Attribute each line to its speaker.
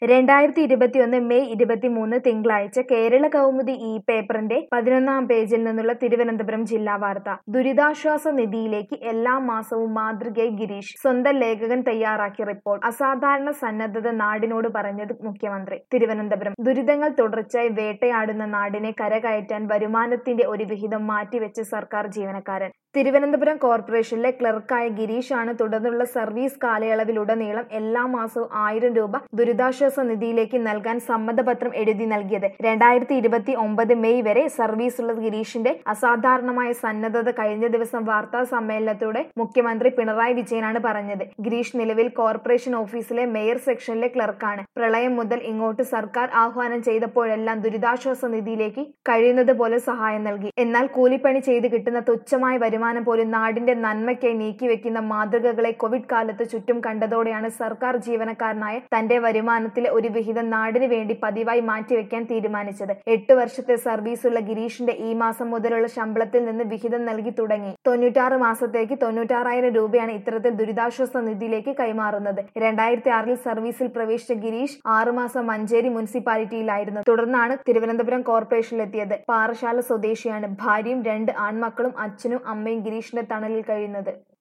Speaker 1: രണ്ടായിരത്തി ഇരുപത്തിയൊന്ന് മെയ് ഇരുപത്തിമൂന്ന് തിങ്കളാഴ്ച കേരള കൗമുദി ഈ പേപ്പറിന്റെ പതിനൊന്നാം പേജിൽ നിന്നുള്ള തിരുവനന്തപുരം ജില്ലാ വാർത്ത ദുരിതാശ്വാസ നിധിയിലേക്ക് എല്ലാ മാസവും മാതൃകയായി ഗിരീഷ് സ്വന്തം ലേഖകൻ തയ്യാറാക്കിയ റിപ്പോർട്ട് അസാധാരണ സന്നദ്ധത നാടിനോട് പറഞ്ഞത് മുഖ്യമന്ത്രി തിരുവനന്തപുരം ദുരിതങ്ങൾ തുടർച്ചയായി വേട്ടയാടുന്ന നാടിനെ കരകയറ്റാൻ വരുമാനത്തിന്റെ ഒരു വിഹിതം മാറ്റിവെച്ച് സർക്കാർ ജീവനക്കാരൻ തിരുവനന്തപുരം കോർപ്പറേഷനിലെ ക്ലർക്കായ ഗിരീഷ് ആണ് തുടർന്നുള്ള സർവീസ് കാലയളവിലുടനീളം എല്ലാ മാസവും ആയിരം രൂപ ദുരിതാശ്വാസ നിധിയിലേക്ക് നൽകാൻ സമ്മതപത്രം എഴുതി നൽകിയത് രണ്ടായിരത്തി ഇരുപത്തി ഒമ്പത് മെയ് വരെ സർവീസുള്ള ഗിരീഷിന്റെ അസാധാരണമായ സന്നദ്ധത കഴിഞ്ഞ ദിവസം വാർത്താ സമ്മേളനത്തോടെ മുഖ്യമന്ത്രി പിണറായി വിജയനാണ് പറഞ്ഞത് ഗിരീഷ് നിലവിൽ കോർപ്പറേഷൻ ഓഫീസിലെ മേയർ സെക്ഷനിലെ ക്ലർക്കാണ് പ്രളയം മുതൽ ഇങ്ങോട്ട് സർക്കാർ ആഹ്വാനം ചെയ്തപ്പോഴെല്ലാം ദുരിതാശ്വാസ നിധിയിലേക്ക് കഴിയുന്നത് പോലെ സഹായം നൽകി എന്നാൽ കൂലിപ്പണി ചെയ്ത് കിട്ടുന്ന തുച്ഛമായ വരുമാനം പോലും നാടിന്റെ നന്മയ്ക്കായി നീക്കിവെക്കുന്ന മാതൃകകളെ കോവിഡ് കാലത്ത് ചുറ്റും കണ്ടതോടെയാണ് സർക്കാർ ജീവനക്കാരനായ തന്റെ വരുമാനത്തിലെ ഒരു വിഹിതം നാടിന് വേണ്ടി പതിവായി മാറ്റിവെക്കാൻ തീരുമാനിച്ചത് എട്ട് വർഷത്തെ സർവീസുള്ള ഗിരീഷിന്റെ ഈ മാസം മുതലുള്ള ശമ്പളത്തിൽ നിന്ന് വിഹിതം നൽകി തുടങ്ങി തൊണ്ണൂറ്റാറ് മാസത്തേക്ക് തൊണ്ണൂറ്റാറായിരം രൂപയാണ് ഇത്തരത്തിൽ ദുരിതാശ്വാസ നിധിയിലേക്ക് കൈമാറുന്നത് രണ്ടായിരത്തി ആറിൽ സർവീസിൽ പ്രവേശിച്ച ഗിരീഷ് ആറുമാസം മഞ്ചേരി മുനിസിപ്പാലിറ്റിയിലായിരുന്നു തുടർന്നാണ് തിരുവനന്തപുരം കോർപ്പറേഷനിലെത്തിയത് പാറശാല സ്വദേശിയാണ് ഭാര്യയും രണ്ട് ആൺമക്കളും അച്ഛനും അമ്മയും ഗിരീഷിന്റെ തണലിൽ കഴിയുന്നത്